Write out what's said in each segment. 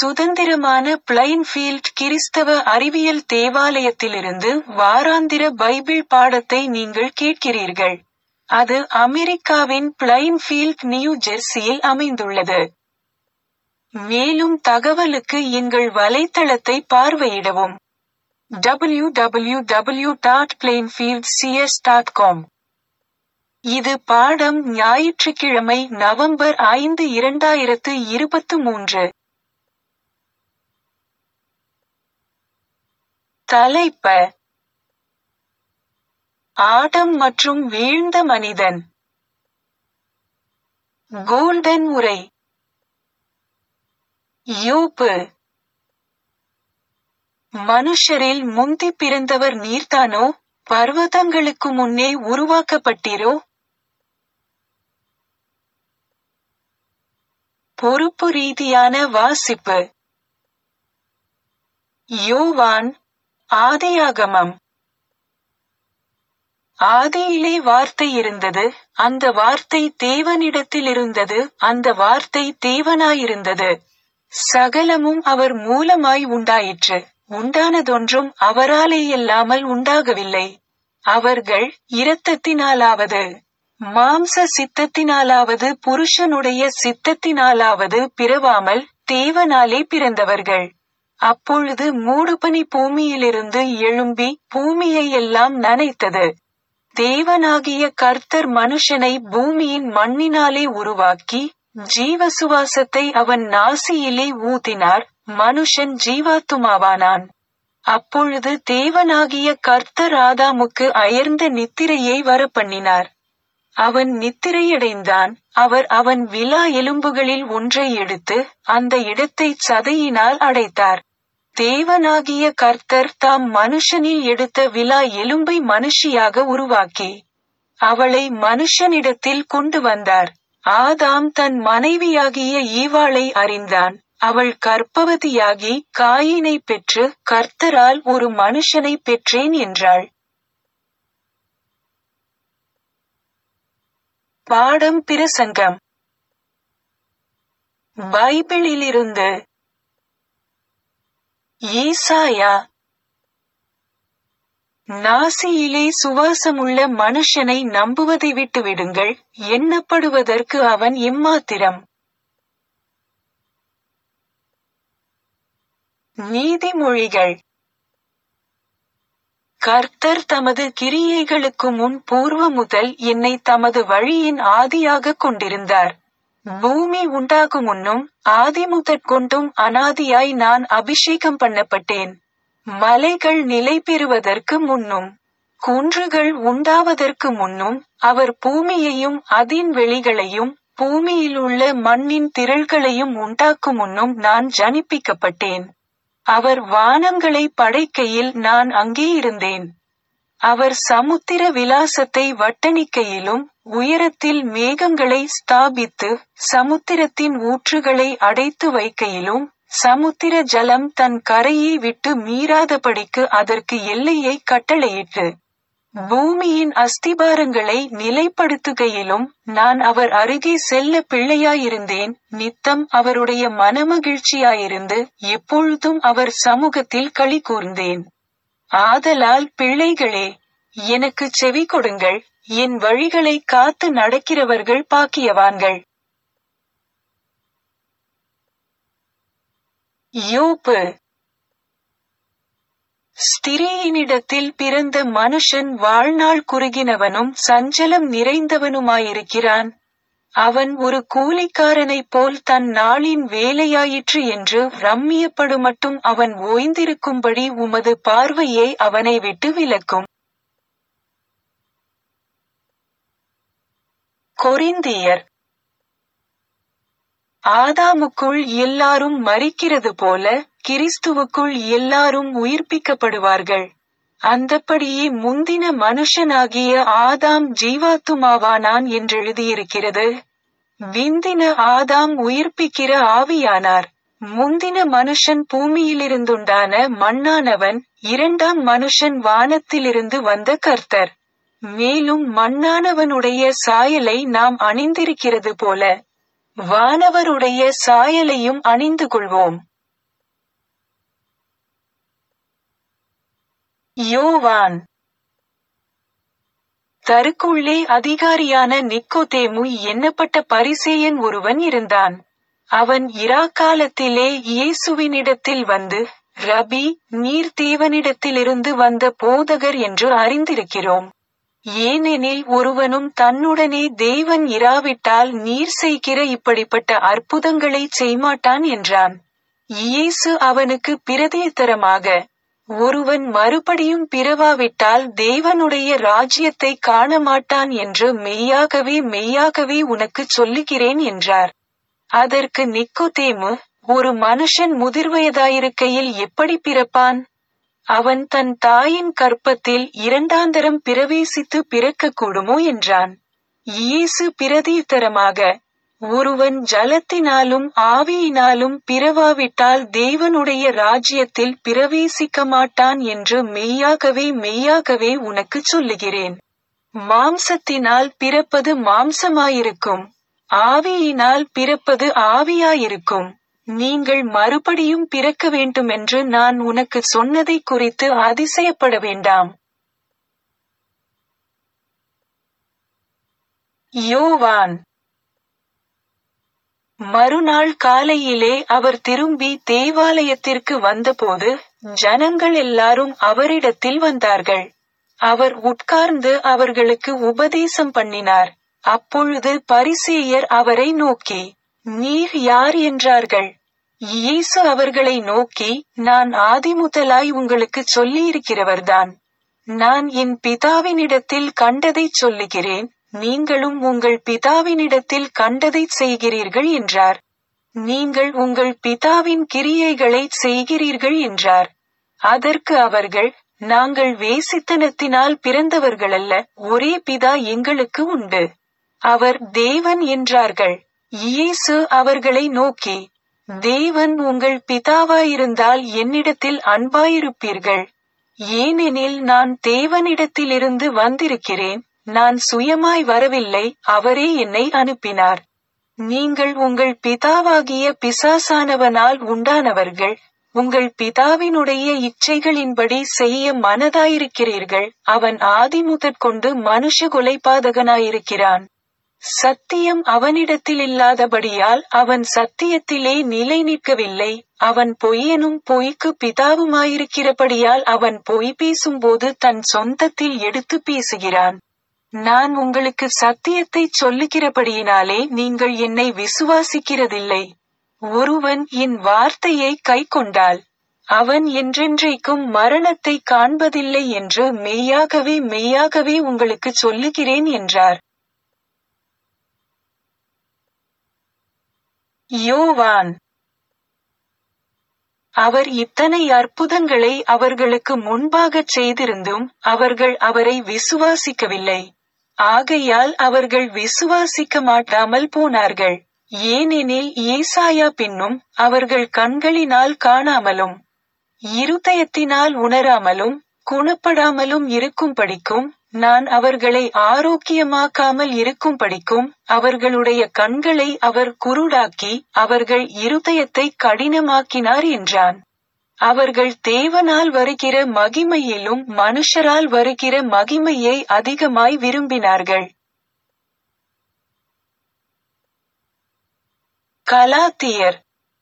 சுதந்திரமான பிளைன்ஃபீல்ட் கிறிஸ்தவ அறிவியல் தேவாலயத்திலிருந்து வாராந்திர பைபிள் பாடத்தை நீங்கள் கேட்கிறீர்கள். அது அமெரிக்காவின் பிளைன்ஃபீல்ட் நியூ ஜெர்சியில் அமைந்துள்ளது. மேலும் தகவலுக்கு எங்கள் வலைத்தளத்தை பார்வையிடவும். www.plainfieldcs.com இது பாடம் ஞாயிற்றுக்கிழமை நவம்பர் ஐந்து இரண்டாயிரத்து இருபத்து மூன்று. தலைப்ப ஆடம் மற்றும் வீழ்ந்த மனிதன் கோல்டன் உரை யோபு மனுஷரில் முந்திப் பிறந்தவர் நீர்தானோ பர்வதங்களுக்கு முன்னே உருவாக்கப்பட்டீரோ பொறுப்பு ரீதியான வாசிப்பு யோவான் ஆதியாகமம் ஆதியிலே வார்த்தை இருந்தது அந்த வார்த்தை தேவனிடத்தில் இருந்தது அந்த வார்த்தை தேவனாயிருந்தது சகலமும் அவர் மூலமாய் உண்டாயிற்று உண்டானதொன்றும் அவராலேயல்லாமல் உண்டாகவில்லை அவர்கள் இரத்தத்தினாலாவது மாம்ச சித்தத்தினாலாவது புருஷனுடைய சித்தத்தினாலாவது பிறவாமல் தேவனாலே பிறந்தவர்கள் அப்பொழுது மூடுபனி பூமியிலிருந்து எழும்பி பூமியை எல்லாம் நனைத்தது தேவனாகிய கர்த்தர் மனுஷனை பூமியின் மண்ணினாலே உருவாக்கி ஜீவசுவாசத்தை அவன் நாசியிலே ஊதினார் மனுஷன் ஜீவாத்துமாவானான் அப்பொழுது தேவனாகிய கர்த்தர் ஆதாமுக்கு அயர்ந்த நித்திரையை வரப்பண்ணினார் அவன் நித்திரையடைந்தான் அவர் அவன் விலா எலும்புகளில் ஒன்றை எடுத்து அந்த இடத்தைச் சதையினால் அடைத்தார் தேவனாகிய கர்த்தர் தாம் மனுஷனில் எடுத்த விலா எலும்பை மனுஷியாக உருவாக்கி அவளை மனுஷனிடத்தில் கொண்டு வந்தார் ஆதாம் தன் மனைவியாகிய ஈவாளை அறிந்தான் அவள் கர்ப்பவதியாகி காயினை பெற்று கர்த்தரால் ஒரு மனுஷனை பெற்றேன் என்றாள் பாடம் பிரசங்கம் பைபிளிலிருந்து ஏசாயா நாசியிலே சுவாசமுள்ள மனுஷனை நம்புவதை விட்டுவிடுங்கள் எண்ணப்படுவதற்கு அவன் எம்மாத்திரம் நீதிமொழிகள் கர்த்தர் தமது கிரியைகளுக்கு முன் பூர்வ முதல் என்னை தமது வழியின் ஆதியாக கொண்டிருந்தார் பூமி உண்டாகும் முன்னும் ஆதி முதற்கொண்டும் அனாதியாய் நான் அபிஷேகம் பண்ணப்பட்டேன் மலைகள் நிலை பெறுவதற்கு முன்னும் குன்றுகள் உண்டாவதற்கு முன்னும் அவர் பூமியையும் அதின் வெளிகளையும் பூமியிலுள்ள மண்ணின் திரள்களையும் உண்டாக்கும் முன்னும் நான் ஜனிப்பிக்கப்பட்டேன் அவர் வானங்களை படைக்கையில் நான் அங்கே இருந்தேன் அவர் சமுத்திர விலாசத்தை வட்டணிக்கையிலும் உயரத்தில் மேகங்களை ஸ்தாபித்து சமுத்திரத்தின் ஊற்றுகளை அடைத்து வைக்கையிலும் சமுத்திர ஜலம் தன் கரையை விட்டு மீறாதபடிக்கு அதற்கு எல்லையை கட்டளையிட்டு பூமியின் அஸ்திபாரங்களை நிலைப்படுத்துகையிலும் நான் அவர் அருகே செல்ல பிள்ளையாயிருந்தேன் நித்தம் அவருடைய மனமகிழ்ச்சியாயிருந்து எப்பொழுதும் அவர் சமூகத்தில் களி கூர்ந்தேன் ஆதலால் பிள்ளைகளே எனக்கு செவி கொடுங்கள் என் வழிகளை காத்து நடக்கிறவர்கள் பாக்கியவான்கள் யோப்பு ஸ்திரீயினிடத்தில் பிறந்த மனுஷன் வாழ்நாள் குறுகினவனும் சஞ்சலம் நிறைந்தவனுமாயிருக்கிறான் அவன் ஒரு கூலிக்காரனைப் போல் தன் நாளின் வேலையாயிற்று என்று ரம்மியப்படுமட்டும் அவன் ஓய்ந்திருக்கும்படி உமது பார்வையை அவனை விட்டு விலக்கும் கொரிந்தியர் ஆதாமுக்குள் எல்லாரும் மரிக்கிறது போல கிறிஸ்துவுக்குள் எல்லாரும் உயிர்ப்பிக்கப்படுவார்கள் அந்தப்படியே முந்தின மனுஷனாகிய ஆதாம் ஜீவாத்துமாவானான் என்றெழுதியிருக்கிறது விந்தின ஆதாம் உயிர்ப்பிக்கிற ஆவியானார் முந்தின மனுஷன் பூமியிலிருந்துண்டான மண்ணானவன் இரண்டாம் மனுஷன் வானத்திலிருந்து வந்த கர்த்தர் மேலும் மண்ணானவனுடைய சாயலை நாம் அணிந்திருக்கிறது போல வானவருடைய சாயலையும் அணிந்து கொள்வோம் யோவான் தருக்குள்ளே அதிகாரியான நிக்கோதேமு எண்ணப்பட்ட பரிசேயன் ஒருவன் இருந்தான் அவன் இராக்காலத்திலே இயேசுவினிடத்தில் வந்து ரபி நீர் தேவனிடத்திலிருந்து வந்த போதகர் என்று அறிந்திருக்கிறோம் ஏனெனில் ஒருவனும் தன்னுடனே தேவன் இராவிட்டால் நீர் செய்கிற இப்படிப்பட்ட அற்புதங்களை செய்மாட்டான் என்றான் இயேசு அவனுக்கு பிரதியுத்தரமாக ஒருவன் மறுபடியும் பிறவாவிட்டால் தேவனுடைய ராஜ்யத்தை காண மாட்டான் என்று மெய்யாகவே மெய்யாகவே உனக்குச் சொல்லுகிறேன் என்றார் அதற்கு நிக்கோதேமு ஒரு மனுஷன் முதிர்வயதாயிருக்கையில் எப்படி பிறப்பான் அவன் தன் தாயின் கற்பத்தில் இரண்டாந்தரம் பிரவேசித்து பிறக்கக்கூடுமோ என்றான் இயேசு பிரதியுத்தரமாக ஒருவன் ஜலத்தினாலும் ஆவியினாலும் பிறவாவிட்டால் தேவனுடைய ராஜ்யத்தில் பிரவேசிக்க மாட்டான் என்று மெய்யாகவே மெய்யாகவே உனக்குச் சொல்லுகிறேன் மாம்சத்தினால் பிறப்பது மாம்சமாயிருக்கும் ஆவியினால் பிறப்பது ஆவியாயிருக்கும் நீங்கள் மறுபடியும் பிறக்க வேண்டுமென்று நான் உனக்கு சொன்னதை குறித்து அதிசயப்பட வேண்டாம் யோவான் மறுநாள் காலையிலே அவர் திரும்பி தேவாலயத்திற்கு வந்தபோது ஜனங்கள் எல்லாரும் அவரிடத்தில் வந்தார்கள் அவர் உட்கார்ந்து அவர்களுக்கு உபதேசம் பண்ணினார் அப்பொழுது பரிசேயர் அவரை நோக்கி நீர் யார் என்றார்கள் இயேசு அவர்களை நோக்கி நான் ஆதிமுதலாய் உங்களுக்கு சொல்லியிருக்கிறவர்தான் நான் என் பிதாவினிடத்தில் கண்டதைச் சொல்லுகிறேன் நீங்களும் உங்கள் பிதாவினிடத்தில் கண்டதைச் செய்கிறீர்கள் என்றார் நீங்கள் உங்கள் பிதாவின் கிரியைகளை செய்கிறீர்கள் என்றார் அதற்கு அவர்கள் நாங்கள் வேசித்தனத்தினால் பிறந்தவர்களல்ல ஒரே பிதா எங்களுக்கு உண்டு அவர் தேவன் என்றார்கள் இயேசு அவர்களை நோக்கி தேவன் உங்கள் பிதாவாயிருந்தால் என்னிடத்தில் அன்பாயிருப்பீர்கள் ஏனெனில் நான் தேவனிடத்திலிருந்து வந்திருக்கிறேன் நான் சுயமாய் வரவில்லை அவரே என்னை அனுப்பினார் நீங்கள் உங்கள் பிதாவாகிய பிசாசானவனால் உண்டானவர்கள் உங்கள் பிதாவினுடைய இச்சைகளின்படி செய்ய மனதாயிருக்கிறீர்கள் அவன் ஆதிமுதற்கொண்டு மனுஷ கொலைபாதகனாயிருக்கிறான் சத்தியம் அவனிடத்தில் இல்லாதபடியால் அவன் சத்தியத்திலே நிலை நிற்கவில்லை அவன் பொய்யனும் பொய்க்கு பிதாவுமாயிருக்கிறபடியால் அவன் பொய் பேசும்போது தன் சொந்தத்தில் எடுத்து பேசுகிறான் நான் உங்களுக்கு சத்தியத்தை சொல்லுகிறபடியினாலே நீங்கள் என்னை விசுவாசிக்கிறதில்லை ஒருவன் என் வார்த்தையை கைக்கொண்டால் அவன் என்றென்றைக்கும் மரணத்தை காண்பதில்லை என்று மெய்யாகவே மெய்யாகவே உங்களுக்கு சொல்லுகிறேன் என்றார் யோவான் அவர் இத்தனை அற்புதங்களை அவர்களுக்கு முன்பாகச் செய்திருந்தும் அவர்கள் அவரை விசுவாசிக்கவில்லை ஆகையால் அவர்கள் விசுவாசிக்க மாட்டாமல் போனார்கள் ஏனெனில் ஏசாயா பின்னும் அவர்கள் கண்களினால் காணாமலும் இருதயத்தினால் உணராமலும் குணப்படாமலும் இருக்கும்படிக்கும் நான் அவர்களை ஆரோக்கியமாக்காமல் இருக்கும்படிக்கும் அவர்களுடைய கண்களை அவர் குருடாக்கி அவர்கள் இருதயத்தை கடினமாக்கினார் என்றான் அவர்கள் தேவனால் வருகிற மகிமையிலும் மனுஷரால் வருகிற மகிமையை அதிகமாய் விரும்பினார்கள் கலாத்தியர்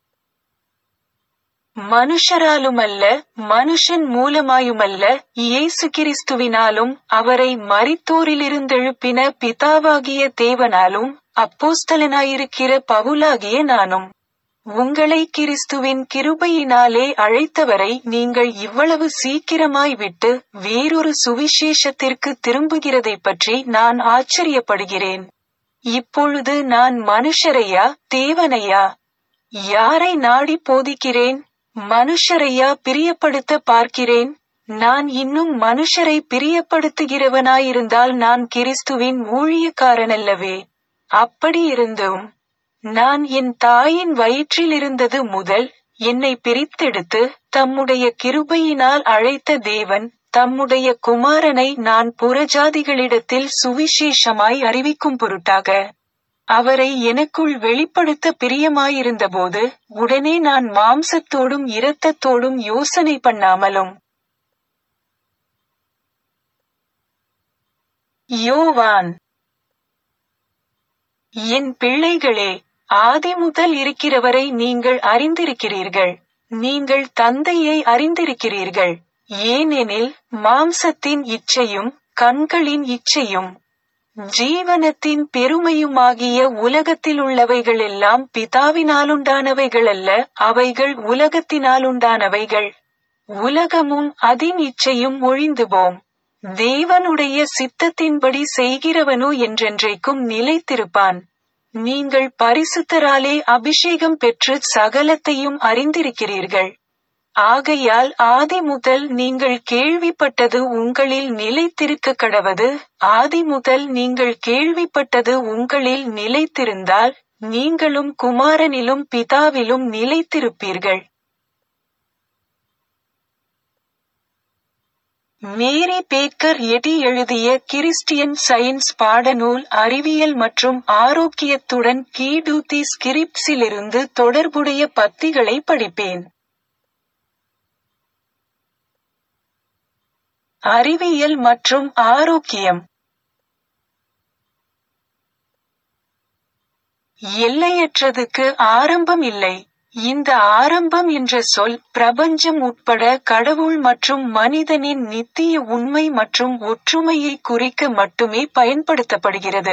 மனுஷராலுமல்ல மனுஷன் மூலமாயுமல்ல இயேசு கிறிஸ்துவினாலும் அவரை மரித்தோரிலிருந்தெழுப்பின பிதாவாகிய தேவனாலும் அப்போஸ்தலனாயிருக்கிற பவுலாகிய நானும் உங்களை கிறிஸ்துவின் கிருபையினாலே அழைத்தவரை நீங்கள் இவ்வளவு சீக்கிரமாய் விட்டு வேறொரு சுவிசேஷத்திற்கு திரும்புகிறதைப் பற்றி நான் ஆச்சரியப்படுகிறேன் இப்பொழுது நான் மனுஷரையா தேவனையா யாரை நாடி போதிக்கிறேன் மனுஷரையா பிரியப்படுத்த பார்க்கிறேன் நான் இன்னும் மனுஷரை பிரியப்படுத்துகிறவனாயிருந்தால் நான் கிறிஸ்துவின் ஊழியக்காரனல்லவே அப்படி இருந்தும் நான் என் தாயின் வயிற்றில் இருந்தது முதல் என்னை பிரித்தெடுத்து தம்முடைய கிருபையினால் அழைத்த தேவன் தம்முடைய குமாரனை நான் புறஜாதிகளிடத்தில் சுவிசேஷமாய் அறிவிக்கும் பொருட்டாக அவரை எனக்குள் வெளிப்படுத்த பிரியமாயிருந்தபோது உடனே நான் மாம்சத்தோடும் இரத்தத்தோடும் யோசனை பண்ணாமலும் யோவான் என் பிள்ளைகளே ஆதிமுதல் இருக்கிறவரை நீங்கள் அறிந்திருக்கிறீர்கள் நீங்கள் தந்தையை அறிந்திருக்கிறீர்கள் ஏனெனில் மாம்சத்தின் இச்சையும் கண்களின் இச்சையும் ஜீவனத்தின் பெருமையுமாகிய உலகத்திலுள்ளவைகளெல்லாம் பிதாவினாலுண்டானவைகளல்ல அவைகள் உலகத்தினாலுண்டானவைகள் உலகமும் அதின் இச்சையும் ஒழிந்துபோம் தேவனுடைய சித்தத்தின்படி செய்கிறவனோ என்றென்றைக்கும் நிலைத்திருப்பான் நீங்கள் பரிசுத்தராலே அபிஷேகம் பெற்று சகலத்தையும் அறிந்திருக்கிறீர்கள் ஆகையால் ஆதி முதல் நீங்கள் கேள்விப்பட்டது உங்களில் நிலைத்திருக்க கடவது ஆதி முதல் நீங்கள் கேள்விப்பட்டது உங்களில் நிலைத்திருந்தால் நீங்களும் குமாரனிலும் பிதாவிலும் நிலைத்திருப்பீர்கள் மேரி பேக்கர் எடி எழுதிய கிறிஸ்டியன் சயின்ஸ் பாடநூல் அறிவியல் மற்றும் ஆரோக்கியத்துடன் கீடூத்தி ஸ்கிரிப்ஸிலிருந்து தொடர்புடைய பத்திகளை படிப்பேன் அறிவியல் மற்றும் ஆரோக்கியம் எல்லையற்றதுக்கு ஆரம்பம் இல்லை இந்த ஆரம்பம் என்ற சொல் பிரபஞ்சம் உட்பட கடவுள் மற்றும் மனிதனின் நித்திய உண்மை மற்றும் ஒற்றுமையை குறிக்க மட்டுமே பயன்படுத்தப்படுகிறது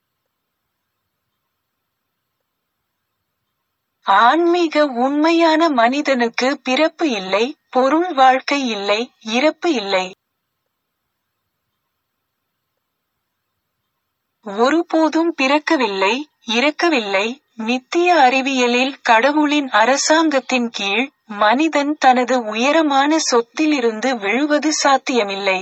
ஆன்மீக உண்மையான மனிதனுக்கு பிறப்பு இல்லை பொருள் வாழ்க்கை இல்லை இறப்பு இல்லை ஒருபோதும் பிறக்கவில்லை இறக்கவில்லை நித்திய அறிவியலில் கடவுளின் அரசாங்கத்தின் கீழ் மனிதன் தனது உயரமான சொத்திலிருந்து விழுவது சாத்தியமில்லை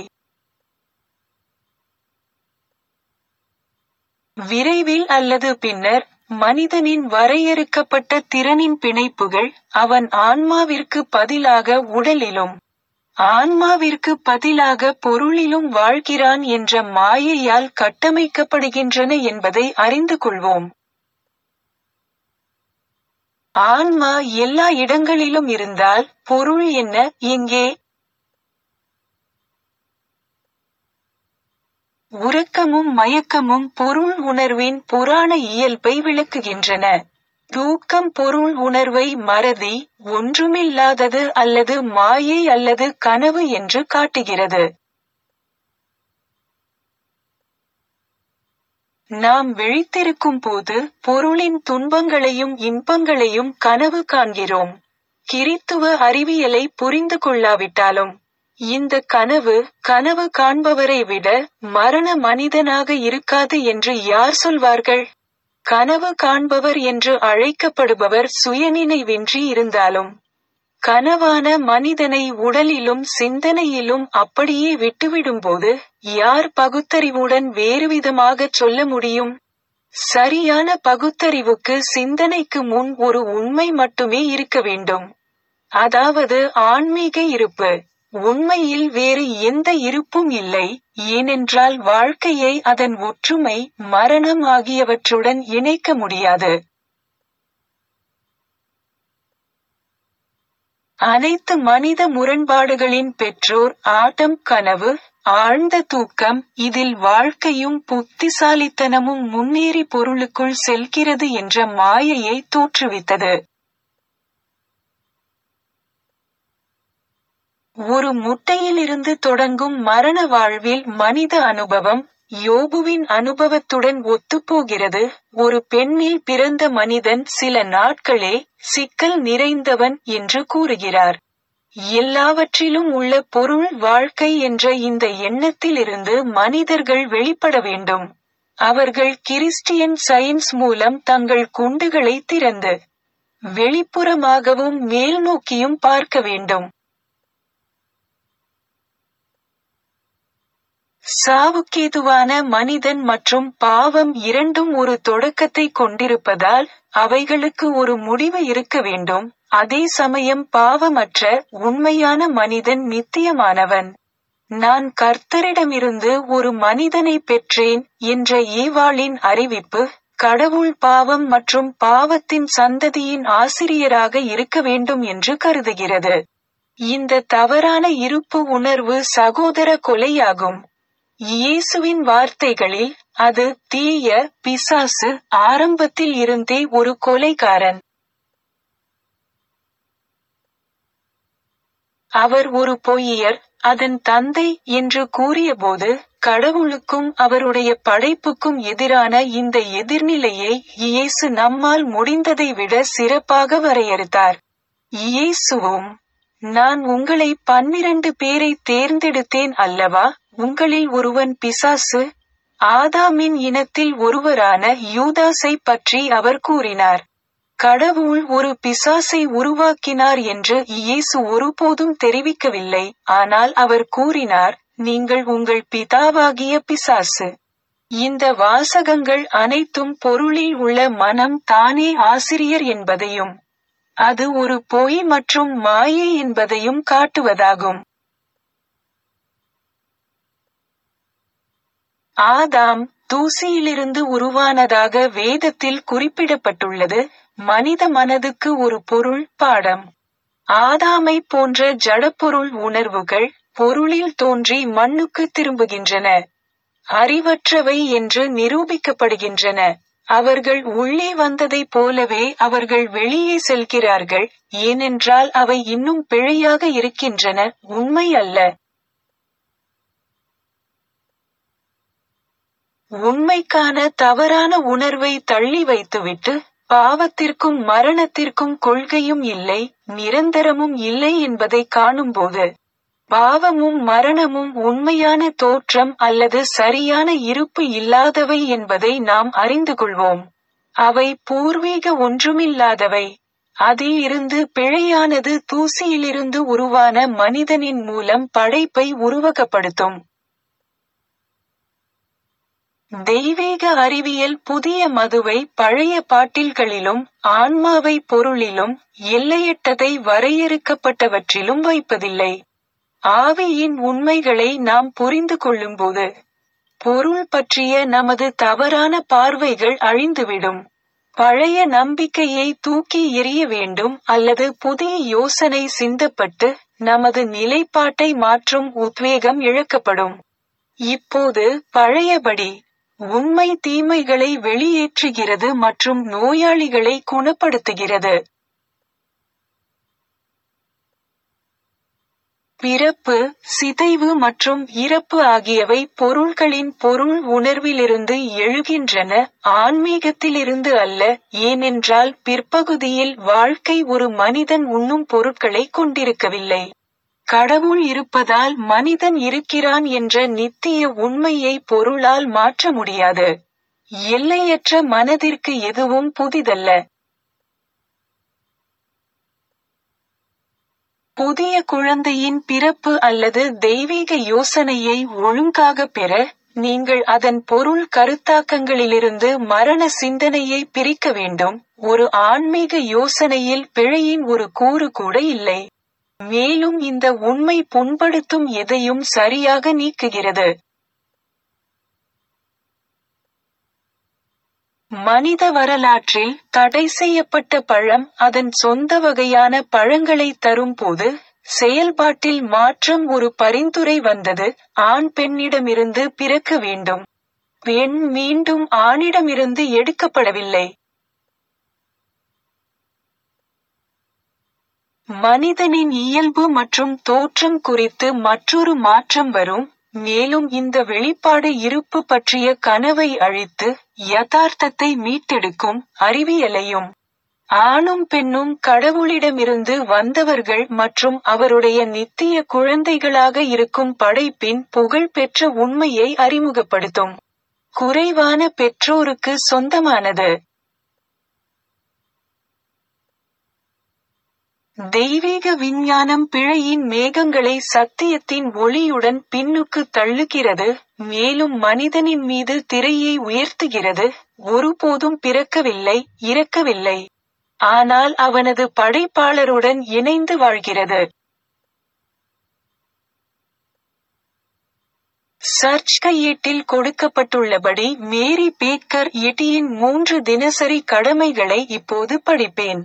விரைவில் அல்லது பின்னர் மனிதனின் வரையறுக்கப்பட்ட திறனின் பிணைப்புகள் அவன் ஆன்மாவிற்கு பதிலாக உடலிலும் ஆன்மாவிற்கு பதிலாக பொருளிலும் வாழ்கிறான் என்ற மாயையால் கட்டமைக்கப்படுகின்றன என்பதை அறிந்து கொள்வோம் ஆன்மா எல்லா இடங்களிலும் இருந்தால் பொருள் என்ன எங்கே உறக்கமும் மயக்கமும் பொருள் உணர்வின் புராண இயல்பை விளக்குகின்றன தூக்கம் பொருள் உணர்வை மறதி ஒன்றுமில்லாதது அல்லது மாயை அல்லது கனவு என்று காட்டுகிறது நாம் விழித்திருக்கும் போது பொருளின் துன்பங்களையும் இன்பங்களையும் கனவு காண்கிறோம் கிறித்துவ அறிவியலை புரிந்து கொள்ளாவிட்டாலும் இந்த கனவு கனவு காண்பவரை விட மரண மனிதனாக இருக்காது என்று யார் சொல்வார்கள் கனவு காண்பவர் என்று அழைக்கப்படுபவர் சுயநினைவின்றி இருந்தாலும் கனவான மனிதனை உடலிலும் சிந்தனையிலும் அப்படியே விட்டுவிடும்போது யார் பகுத்தறிவுடன் வேறுவிதமாகச் சொல்ல முடியும் சரியான பகுத்தறிவுக்கு சிந்தனைக்கு முன் ஒரு உண்மை மட்டுமே இருக்க வேண்டும் அதாவது ஆன்மீக இருப்பு உண்மையில் வேறு எந்த இருப்பும் இல்லை ஏனென்றால் வாழ்க்கையை அதன் ஒற்றுமை மரணம் ஆகியவற்றுடன் இணைக்க முடியாது அனைத்து மனித முரண்பாடுகளின் பெற்றோர் ஆட்டம் கனவு ஆழ்ந்த தூக்கம் இதில் வாழ்க்கையும் புத்திசாலித்தனமும் முன்னேறி பொருளுக்குள் செல்கிறது என்ற மாயையை தோற்றுவித்தது ஒரு முட்டையிலிருந்து தொடங்கும் மரண வாழ்வில் மனித அனுபவம் யோபுவின் அனுபவத்துடன் ஒத்துப்போகிறது ஒரு பெண்ணில் பிறந்த மனிதன் சில நாட்களே சிக்கல் நிறைந்தவன் என்று கூறுகிறார் எல்லாவற்றிலும் உள்ள பொருள் வாழ்க்கை என்ற இந்த எண்ணத்திலிருந்து மனிதர்கள் வெளிப்பட வேண்டும் அவர்கள் கிறிஸ்டியன் சயின்ஸ் மூலம் தங்கள் குண்டுகளை திறந்து வெளிப்புறமாகவும் மேல் நோக்கியும் பார்க்க வேண்டும் சாவுக்கேதுவான மனிதன் மற்றும் பாவம் இரண்டும் ஒரு தொடக்கத்தை கொண்டிருப்பதால் அவைகளுக்கு ஒரு முடிவு இருக்க வேண்டும் அதே சமயம் பாவமற்ற உண்மையான மனிதன் நித்தியமானவன் நான் கர்த்தரிடமிருந்து ஒரு மனிதனை பெற்றேன் என்ற ஏவாளின் அறிவிப்பு கடவுள் பாவம் மற்றும் பாவத்தின் சந்ததியின் ஆசிரியராக இருக்க வேண்டும் என்று கருதுகிறது இந்த தவறான இருப்பு உணர்வு சகோதர கொலையாகும் இயேசுவின் வார்த்தைகளில் அது தீய பிசாசு ஆரம்பத்தில் இருந்தே ஒரு கொலைகாரன் அவர் ஒரு பொய்யர் அதன் தந்தை என்று கூறியபோது கடவுளுக்கும் அவருடைய படைப்புக்கும் எதிரான இந்த எதிர்நிலையை இயேசு நம்மால் முடிந்ததை விட சிறப்பாக வரையறுத்தார் இயேசுவும் நான் உங்களை பன்னிரண்டு பேரை தேர்ந்தெடுத்தேன் அல்லவா உங்களில் ஒருவன் பிசாசு ஆதாமின் இனத்தில் ஒருவரான யூதாஸை பற்றி அவர் கூறினார் கடவுள் ஒரு பிசாசை உருவாக்கினார் என்று இயேசு ஒருபோதும் தெரிவிக்கவில்லை ஆனால் அவர் கூறினார் நீங்கள் உங்கள் பிதாவாகிய பிசாசு இந்த வாசகங்கள் அனைத்தும் பொருளில் உள்ள மனம் தானே ஆசிரியர் என்பதையும் அது ஒரு பொய் மற்றும் மாயை என்பதையும் காட்டுவதாகும் ஆதாம் தூசியிலிருந்து உருவானதாக வேதத்தில் குறிப்பிடப்பட்டுள்ளது மனித மனதுக்கு ஒரு பொருள் பாடம் ஆதாமை போன்ற ஜடப்பொருள் உணர்வுகள் பொருளில் தோன்றி மண்ணுக்கு திரும்புகின்றன அறிவற்றவை என்று நிரூபிக்கப்படுகின்றன அவர்கள் உள்ளே வந்ததைப் போலவே அவர்கள் வெளியே செல்கிறார்கள் ஏனென்றால் அவை இன்னும் பிழையாக இருக்கின்றன உண்மை அல்ல உண்மைக்கான தவறான உணர்வை தள்ளி வைத்துவிட்டு பாவத்திற்கும் மரணத்திற்கும் கொள்கையும் இல்லை நிரந்தரமும் இல்லை என்பதை காணும்போது பாவமும் மரணமும் உண்மையான தோற்றம் அல்லது சரியான இருப்பு இல்லாதவை என்பதை நாம் அறிந்து கொள்வோம் அவை பூர்வீக ஒன்றுமில்லாதவை அதில் இருந்து பிழையானது தூசியிலிருந்து உருவான மனிதனின் மூலம் படைப்பை உருவகப்படுத்தும் தெய்வீக அறிவியல் புதிய மதுவை பழைய பாட்டில்களிலும் ஆன்மாவை பொருளிலும் எல்லையற்றதை வரையறுக்கப்பட்டவற்றிலும் வைப்பதில்லை ஆவியின் உண்மைகளை நாம் புரிந்து கொள்ளும்போது பொருள் பற்றிய நமது தவறான பார்வைகள் அழிந்துவிடும் பழைய நம்பிக்கையை தூக்கி எறிய வேண்டும் அல்லது புதிய யோசனை சிந்தப்பட்டு நமது நிலைப்பாட்டை மாற்றும் உத்வேகம் இழக்கப்படும் இப்போது பழையபடி உண்மை தீமைகளை வெளியேற்றுகிறது மற்றும் நோயாளிகளை குணப்படுத்துகிறது பிறப்பு சிதைவு மற்றும் இறப்பு ஆகியவை பொருள்களின் பொருள் உணர்விலிருந்து எழுகின்றன ஆன்மீகத்திலிருந்து அல்ல ஏனென்றால் பிற்பகுதியில் வாழ்க்கை ஒரு மனிதன் உண்ணும் பொருட்களை கொண்டிருக்கவில்லை கடவுள் இருப்பதால் மனிதன் இருக்கிறான் என்ற நித்திய உண்மையை பொருளால் மாற்ற முடியாது எல்லையற்ற மனதிற்கு எதுவும் புதிதல்ல புதிய குழந்தையின் பிறப்பு அல்லது தெய்வீக யோசனையை ஒழுங்காக பெற நீங்கள் அதன் பொருள் கருத்தாக்கங்களிலிருந்து மரண சிந்தனையை பிரிக்க வேண்டும் ஒரு ஆன்மீக யோசனையில் பிழையின் ஒரு கூறு கூட இல்லை மேலும் இந்த உண்மை புண்படுத்தும் எதையும் சரியாக நீக்குகிறது மனித வரலாற்றில் தடை செய்யப்பட்ட பழம் அதன் சொந்த வகையான பழங்களை தரும்போது செயல்பாட்டில் மாற்றம் ஒரு பரிந்துரை வந்தது ஆண் பெண்ணிடமிருந்து பிறக்க வேண்டும் பெண் மீண்டும் ஆணிடமிருந்து எடுக்கப்படவில்லை மனிதனின் இயல்பு மற்றும் தோற்றம் குறித்து மற்றொரு மாற்றம் வரும் மேலும் இந்த வெளிப்பாடு இருப்பு பற்றிய கனவை அழித்து யதார்த்தத்தை மீட்டெடுக்கும் அறிவியலையும் ஆணும் பெண்ணும் கடவுளிடமிருந்து வந்தவர்கள் மற்றும் அவருடைய நித்திய குழந்தைகளாக இருக்கும் படைப்பின் புகழ்பெற்ற உண்மையை அறிமுகப்படுத்தும் குறைவான பெற்றோருக்கு சொந்தமானது தெய்வீக விஞ்ஞானம் பிழையின் மேகங்களை சத்தியத்தின் ஒளியுடன் பின்னுக்கு தள்ளுகிறது மேலும் மனிதனின் மீது திரையை உயர்த்துகிறது ஒருபோதும் பிறக்கவில்லை இறக்கவில்லை ஆனால் அவனது படைப்பாளருடன் இணைந்து வாழ்கிறது சர்ச் கையேட்டில் கொடுக்கப்பட்டுள்ளபடி மேரி பேக்கர் எட்டியின் மூன்று தினசரி கடமைகளை இப்போது படிப்பேன்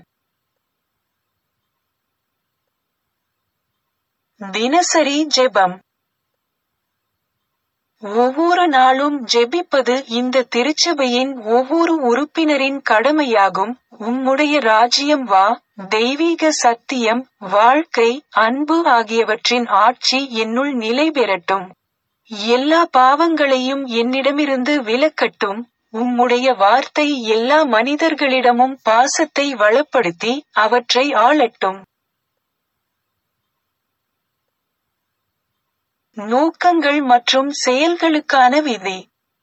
தினசரி ஜெபம் ஒவ்வொரு நாளும் ஜெபிப்பது இந்த திருச்சபையின் ஒவ்வொரு உறுப்பினரின் கடமையாகும் உம்முடைய ராஜ்யம் வா தெய்வீக சத்தியம் வாழ்க்கை அன்பு ஆகியவற்றின் ஆட்சி என்னுள் நிலை பெறட்டும் எல்லா பாவங்களையும் என்னிடமிருந்து விலக்கட்டும் உம்முடைய வார்த்தை எல்லா மனிதர்களிடமும் பாசத்தை வளப்படுத்தி அவற்றை ஆளட்டும் நோக்கங்கள் மற்றும் செயல்களுக்கான விதி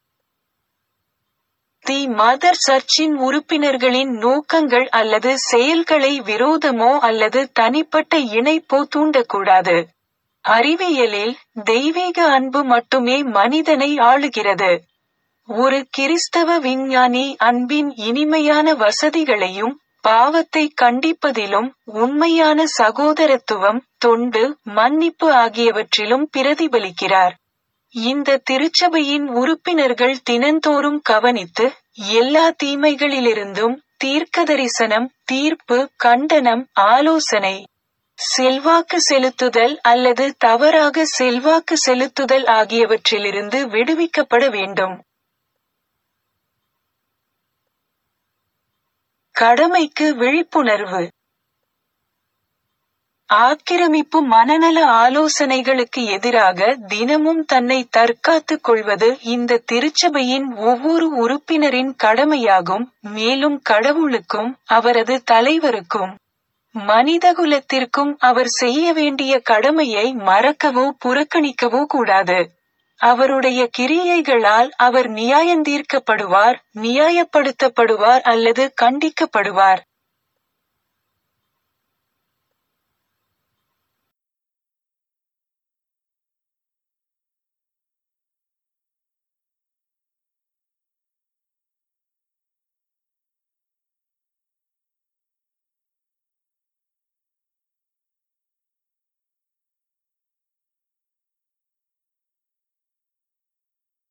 தி மதர் சர்ச்சின் உறுப்பினர்களின் நோக்கங்கள் அல்லது செயல்களை விரோதமோ அல்லது தனிப்பட்ட இணைப்போ தூண்டக்கூடாது அறிவியலில் தெய்வீக அன்பு மட்டுமே மனிதனை ஆளுகிறது ஒரு கிறிஸ்தவ விஞ்ஞானி அன்பின் இனிமையான வசதிகளையும் பாவத்தை கண்டிப்பதிலும் உண்மையான சகோதரத்துவம் தொண்டு மன்னிப்பு ஆகியவற்றிலும் பிரதிபலிக்கிறார் இந்த திருச்சபையின் உறுப்பினர்கள் தினந்தோறும் கவனித்து எல்லா தீமைகளிலிருந்தும் தீர்க்கதரிசனம் தீர்ப்பு கண்டனம் ஆலோசனை செல்வாக்கு செலுத்துதல் அல்லது தவறாக செல்வாக்கு செலுத்துதல் ஆகியவற்றிலிருந்து விடுவிக்கப்பட வேண்டும் கடமைக்கு விழிப்புணர்வு ஆக்கிரமிப்பு மனநல ஆலோசனைகளுக்கு எதிராக தினமும் தன்னை தற்காத்துக் கொள்வது இந்த திருச்சபையின் ஒவ்வொரு உறுப்பினரின் கடமையாகும் மேலும் கடவுளுக்கும் அவரது தலைவருக்கும் மனிதகுலத்திற்கும் அவர் செய்ய வேண்டிய கடமையை மறக்கவோ புறக்கணிக்கவோ கூடாது அவருடைய கிரியைகளால் அவர் நியாயந்தீர்க்கப்படுவார் நியாயப்படுத்தப்படுவார் அல்லது கண்டிக்கப்படுவார்